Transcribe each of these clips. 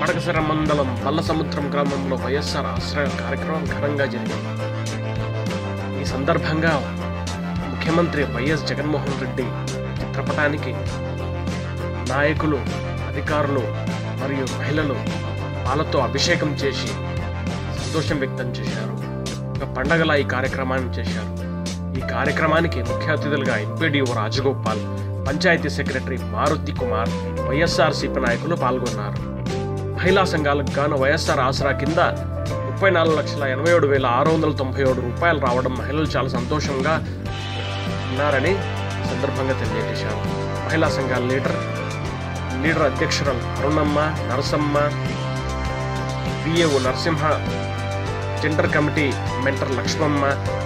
మడకసర మండలం పల్లసముద్రం గ్రామంలో వైఎస్ఆర్ ఆశ్రయ కార్యక్రమం ఘనంగా జరిగింది ఈ సందర్భంగా ముఖ్యమంత్రి వైఎస్ జగన్మోహన్ రెడ్డి చిత్రపటానికి నాయకులు అధికారులు మరియు మహిళలు పాలతో అభిషేకం చేసి సంతోషం వ్యక్తం చేశారు ఒక పండగలా ఈ కార్యక్రమాన్ని చేశారు ఈ కార్యక్రమానికి ముఖ్య అతిథులుగా MPDO Rajagopal panchayat secretary Maruthi Kumar YSRCP నాయకులు పాల్గొన్నారు మహిళా సంఘాలకు గాను వైఎస్ఆర్ ఆసరా కింద ముప్పై నాలుగు లక్షల ఎనభై ఏడు వేల ఆరు వందల తొంభై ఏడు రూపాయలు రావడం మహిళలు చాలా సంతోషంగా ఉన్నారని ఈ సందర్భంగా తెలియజేశారు మహిళా సంఘాల లీడర్ లీడర్ అధ్యక్షురాలు Arunamma Narasamma PAO Narasimha gender committee mentor Lakshmamma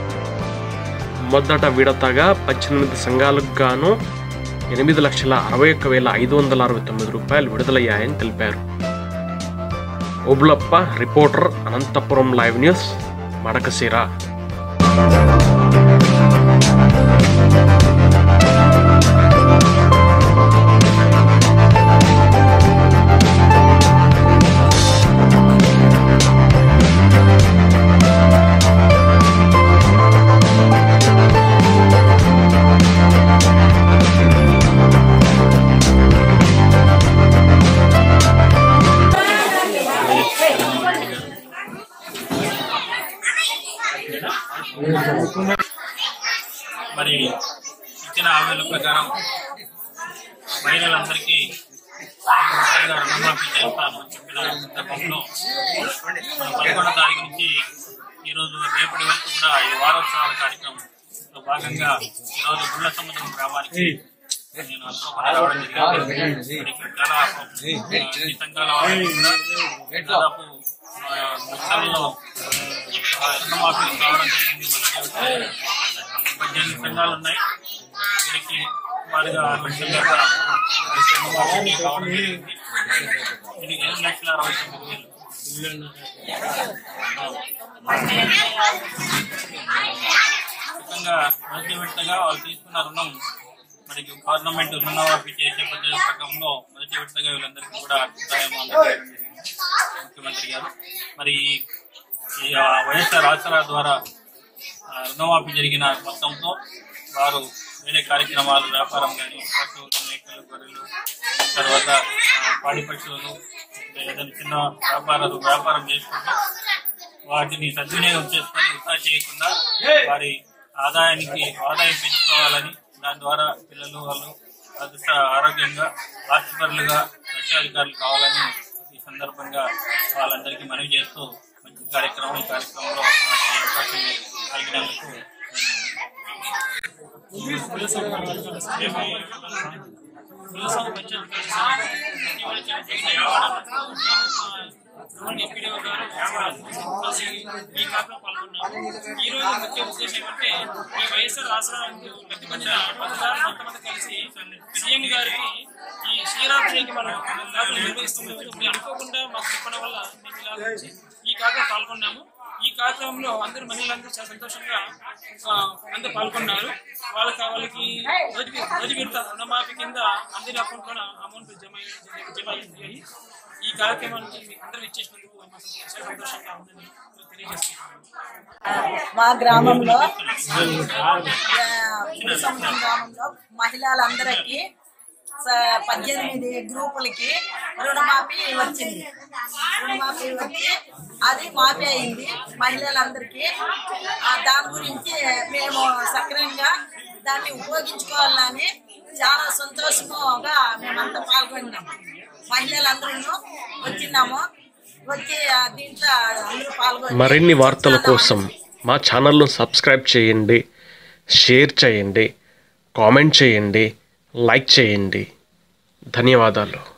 మొదట విడతగా పద్దెనిమిది సంఘాలకు గాను ఎనిమిది లక్షల అరవై ఒక్క వేల ఐదు వందల అరవై తొమ్మిది రూపాయలు విడుదలయ్యాయని తెలిపారు Obulappa reporter Anantapur live news Madakasira మరి ఇచ్చిన హామీల ప్రకారం మహిళలందరికీ ముఖ్యంగా రుణమాఫీ చేస్తాను అని చెప్పిన సందర్భంలో మన పదకొండో తారీఖు నుంచి ఈరోజు రేపటి వరకు కూడా ఈ వారోత్సవాల కార్యక్రమంలో భాగంగా ఈరోజు గుళ్ళ సముద్రం గ్రామానికి నేను అనుకోకుండా రావడం జరిగింది మరి ఇక్కడ చాలా ఆ, ఈ సంఘాల వాళ్ళు కూడా దాదాపు ఆ, లక్షల్లో ఆ, రుణమాఫీ కావడం జరిగింది మొదటి పద్దెనిమిది సంఘాలు ఉన్నాయి వీరికి వారిగా ఆరు లక్షల దాకా రుణమాఫీ కావడం జరిగింది ఇది ఏడు లక్షల అరవై తొమ్మిది వేలు ముఖ్యంగా మొదటి విడతగా వాళ్ళు తీసుకున్న రుణం మరి గవర్నమెంట్ రుణమాఫీ చేసే పద్ధతి ప్రకారంలో మొదటి విడతగా వీళ్ళందరికీ కూడా సహాయం అందజేయడం జరిగింది ముఖ్యమంత్రి గారు మరి ఈ ఆ, వైఎస్ఆర్ ఆసరా ద్వారా ఆ, రుణమాఫీ జరిగిన మొత్తంతో వారు వేరే కార్యక్రమాలు వ్యాపారం కానీ పశువులు మేకలు గొర్రెలు తర్వాత ఆ, పాడి పశువులు ఏదైనా చిన్న వ్యాపారాలు వ్యాపారం చేసుకుంటూ వాటిని సద్వినియోగం చేసుకొని వృధా చేయకుండా వారి ఆదాయానికి ఆదాయం పెంచుకోవాలని దాని ద్వారా పిల్లలు వాళ్ళు అదృష్ట ఆరోగ్యంగా ఆస్తిపరులుగా లక్ష్యాధికారులు కావాలని ఈ సందర్భంగా వాళ్ళందరికీ మనవి చేస్తూ మంచి కార్యక్రమం ఈ కార్యక్రమంలో నాకు ఈ అవకాశం కలిగినందుకు ఈ కార్యక్రమం పాల్గొన్నాము ఈ రోజు ముఖ్య ఉద్దేశం ఏమంటే ఈ వైఎస్ఆర్ రాష్ట్రానికి ప్రతిపక్ష పథకాలు కొంతమంది కలిసి సీఎం గారికి ఈ శ్రీరామజీకి మనం కార్యక్రమం నిర్వహిస్తున్నాము మీరు అనుకోకుండా మాకు చెప్పడం వల్ల మేము ఇలా వచ్చి ఈ కార్యక్రమం పాల్గొన్నాము ఈ కార్యక్రమంలో అందరు మహిళలందరూ చాలా సంతోషంగా ఆ, అందరూ పాల్గొన్నారు వాళ్ళకి వాళ్ళకి మొదటి మొదటి విడత రుణమాఫీ కింద అందరి అకౌంట్ లో అమౌంట్ జమ అయ్యి- జమ అయ్యాయి ఈ కార్యక్రమానికి మీకు అందరూ ఇచ్చేసినందుకు మాకు చాలా సంతోషంగా ఉందని తెలియజేస్తున్నాను మా గ్రామంలో ఆ, గుడిసముద్రం గ్రామంలో మహిళలందరికీ స- పద్దెనిమిది గ్రూపులకి రుణమాఫీ వచ్చింది రుణమాఫీ వచ్చి అది మాఫీ అయింది మహిళలందరికీ ఆ, దాని గురించి మేము సక్రమంగా దాన్ని ఉపయోగించుకోవాలని చాలా సంతోషంగా మేమంతా పాల్గొన్నాము మహిళలందరూ వచ్చినాము వచ్చి ఆ, దీంట్లో అందరూ పాల్గొని మరిన్ని వార్తల చాలా కోసం మా ఛానల్ను సబ్స్క్రైబ్ చేయండి షేర్ చేయండి కామెంట్ చేయండి లైక్ చేయండి ధన్యవాదాలు